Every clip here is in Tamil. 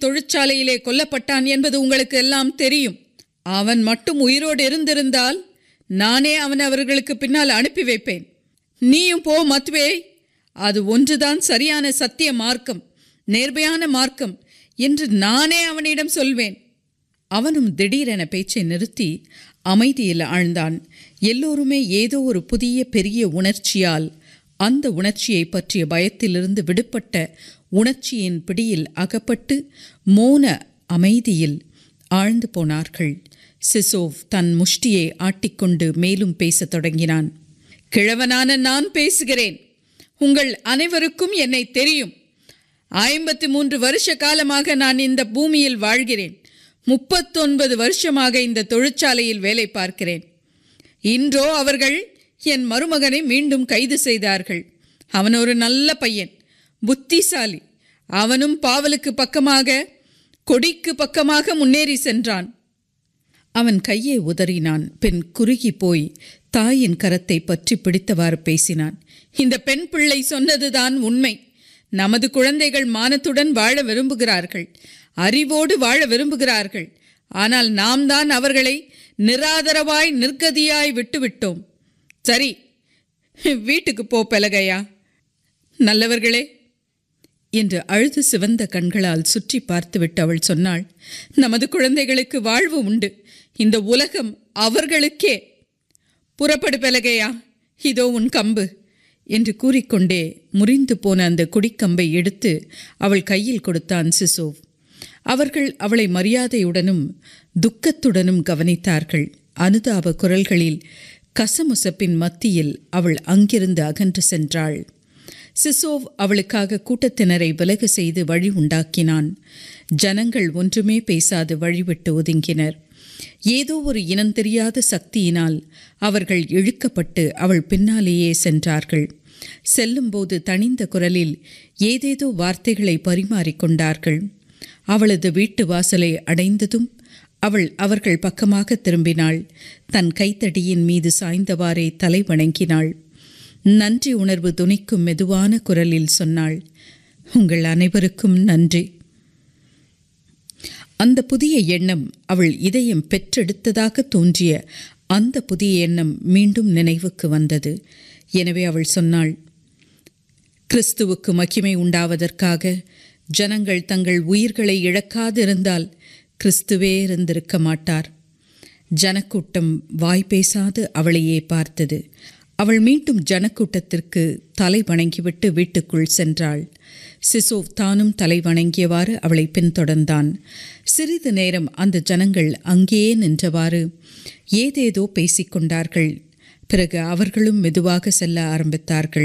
தொழிற்சாலையிலே கொல்லப்பட்டான் என்பது உங்களுக்கு எல்லாம் தெரியும் அவன் மட்டும் உயிரோடு இருந்திருந்தால் நானே அவன் அவர்களுக்கு பின்னால் அனுப்பி வைப்பேன் நீயும் போ மத்வே அது ஒன்றுதான் சரியான சத்திய மார்க்கம் நேர்மையான மார்க்கம் என்று நானே அவனிடம் சொல்வேன் அவனும் திடீரென பேச்சை நிறுத்தி அமைதியில் ஆழ்ந்தான் எல்லோருமே ஏதோ ஒரு புதிய பெரிய உணர்ச்சியால் அந்த உணர்ச்சியை பற்றிய பயத்திலிருந்து விடுபட்ட உணர்ச்சியின் பிடியில் அகப்பட்டு மோன அமைதியில் ஆழ்ந்து போனார்கள் சிசோவ் தன் முஷ்டியை ஆட்டிக்கொண்டு மேலும் பேசத் தொடங்கினான் கிழவனான நான் பேசுகிறேன் உங்கள் அனைவருக்கும் என்னை தெரியும் ஐம்பத்தி மூன்று வருஷ காலமாக நான் இந்த பூமியில் வாழ்கிறேன் முப்பத்தொன்பது வருஷமாக இந்த தொழிற்சாலையில் வேலை பார்க்கிறேன் இன்றோ அவர்கள் என் மருமகனை மீண்டும் கைது செய்தார்கள் அவன் ஒரு நல்ல பையன் புத்திசாலி அவனும் பாவலுக்கு பக்கமாக கொடிக்கு பக்கமாக முன்னேறி சென்றான் அவன் கையை உதறினான் பெண் குறுகி போய் தாயின் கரத்தை பற்றி பிடித்தவாறு பேசினான் இந்த பெண் பிள்ளை சொன்னதுதான் உண்மை நமது குழந்தைகள் மானத்துடன் வாழ விரும்புகிறார்கள் அறிவோடு வாழ விரும்புகிறார்கள் ஆனால் நாம் தான் அவர்களை நிராதரவாய் நிர்கதியாய் விட்டுவிட்டோம் சரி வீட்டுக்கு போ பெலகையா நல்லவர்களே என்று அழுது சிவந்த கண்களால் சுற்றி பார்த்துவிட்டு அவள் சொன்னாள் நமது குழந்தைகளுக்கு வாழ்வு உண்டு இந்த உலகம் அவர்களுக்கே புறப்படு பெலகையா இதோ உன் கம்பு என்று கூறிக்கொண்டே முறிந்து போன அந்த குடிக்கம்பை எடுத்து அவள் கையில் கொடுத்தான் சிசோவ் அவர்கள் அவளை மரியாதையுடனும் துக்கத்துடனும் கவனித்தார்கள் அனுதாப குரல்களில் கசமுசப்பின் மத்தியில் அவள் அங்கிருந்து அகன்று சென்றாள் சிசோவ் அவளுக்காக கூட்டத்தினரை விலக செய்து வழி உண்டாக்கினான் ஜனங்கள் ஒன்றுமே பேசாது வழிவிட்டு ஒதுங்கினர் ஏதோ ஒரு இனம் தெரியாத சக்தியினால் அவர்கள் இழுக்கப்பட்டு அவள் பின்னாலேயே சென்றார்கள் செல்லும்போது தணிந்த குரலில் ஏதேதோ வார்த்தைகளை பரிமாறிக்கொண்டார்கள் அவளது வீட்டு வாசலை அடைந்ததும் அவள் அவர்கள் பக்கமாக திரும்பினாள் தன் கைத்தடியின் மீது சாய்ந்தவாறே தலை வணங்கினாள் நன்றி உணர்வு துணிக்கும் மெதுவான குரலில் சொன்னாள் உங்கள் அனைவருக்கும் நன்றி அந்த புதிய எண்ணம் அவள் இதயம் பெற்றெடுத்ததாக தோன்றிய அந்த புதிய எண்ணம் மீண்டும் நினைவுக்கு வந்தது எனவே அவள் சொன்னாள் கிறிஸ்துவுக்கு மகிமை உண்டாவதற்காக ஜனங்கள் தங்கள் உயிர்களை இழக்காதிருந்தால் கிறிஸ்துவே இருந்திருக்க மாட்டார் ஜனக்கூட்டம் வாய் பேசாது அவளையே பார்த்தது அவள் மீண்டும் ஜனக்கூட்டத்திற்கு தலை வணங்கிவிட்டு வீட்டுக்குள் சென்றாள் சிசோவ் தானும் தலை வணங்கியவாறு அவளை பின்தொடர்ந்தான் சிறிது நேரம் அந்த ஜனங்கள் அங்கேயே நின்றவாறு ஏதேதோ பேசிக்கொண்டார்கள் பிறகு அவர்களும் மெதுவாக செல்ல ஆரம்பித்தார்கள்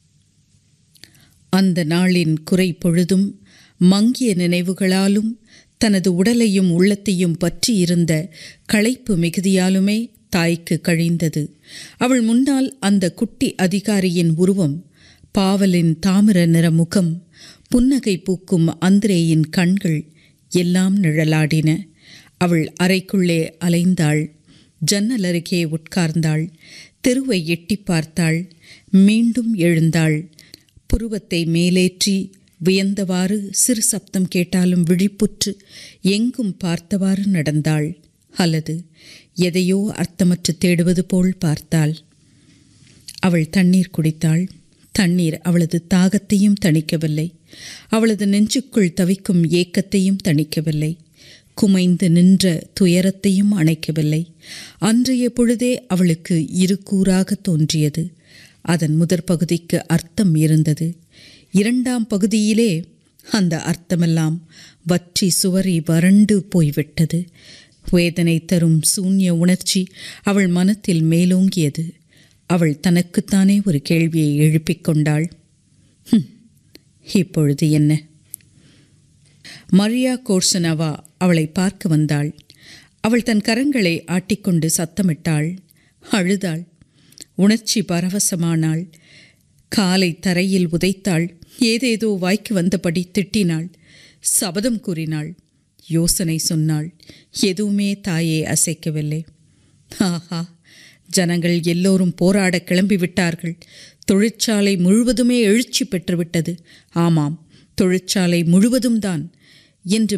அந்த நாளின் குறை பொழுதும் மங்கிய நினைவுகளாலும் தனது உடலையும் உள்ளத்தையும் பற்றி இருந்த களைப்பு மிகுதியாலுமே தாய்க்கு கழிந்தது அவள் முன்னால் அந்த குட்டி அதிகாரியின் உருவம் பாவலின் தாமிர நிற முகம் புன்னகை பூக்கும் அந்திரேயின் கண்கள் எல்லாம் நிழலாடின அவள் அறைக்குள்ளே அலைந்தாள் ஜன்னல் அருகே உட்கார்ந்தாள் தெருவை எட்டி பார்த்தாள் மீண்டும் எழுந்தாள் புருவத்தை மேலேற்றி வியந்தவாறு சிறு சப்தம் கேட்டாலும் விழிப்புற்று எங்கும் பார்த்தவாறு நடந்தாள் அல்லது எதையோ அர்த்தமற்று தேடுவது போல் பார்த்தாள் அவள் தண்ணீர் குடித்தாள் தண்ணீர் அவளது தாகத்தையும் தணிக்கவில்லை அவளது நெஞ்சுக்குள் தவிக்கும் ஏக்கத்தையும் தணிக்கவில்லை குமைந்து நின்ற துயரத்தையும் அணைக்கவில்லை அன்றைய பொழுதே அவளுக்கு இரு கூறாக தோன்றியது அதன் முதற் பகுதிக்கு அர்த்தம் இருந்தது இரண்டாம் பகுதியிலே அந்த அர்த்தமெல்லாம் வற்றி சுவரி வறண்டு போய்விட்டது வேதனை தரும் சூன்ய உணர்ச்சி அவள் மனத்தில் மேலோங்கியது அவள் தனக்குத்தானே ஒரு கேள்வியை எழுப்பிக் கொண்டாள் இப்பொழுது என்ன மரியா கோர்சனவா அவளை பார்க்க வந்தாள் அவள் தன் கரங்களை ஆட்டிக்கொண்டு சத்தமிட்டாள் அழுதாள் உணர்ச்சி பரவசமானாள் காலை தரையில் உதைத்தாள் ஏதேதோ வாய்க்கு வந்தபடி திட்டினாள் சபதம் கூறினாள் யோசனை சொன்னாள் எதுவுமே தாயை அசைக்கவில்லை ஆஹா ஜனங்கள் எல்லோரும் போராட கிளம்பிவிட்டார்கள் தொழிற்சாலை முழுவதுமே எழுச்சி பெற்றுவிட்டது ஆமாம் தொழிற்சாலை முழுவதும் தான் என்று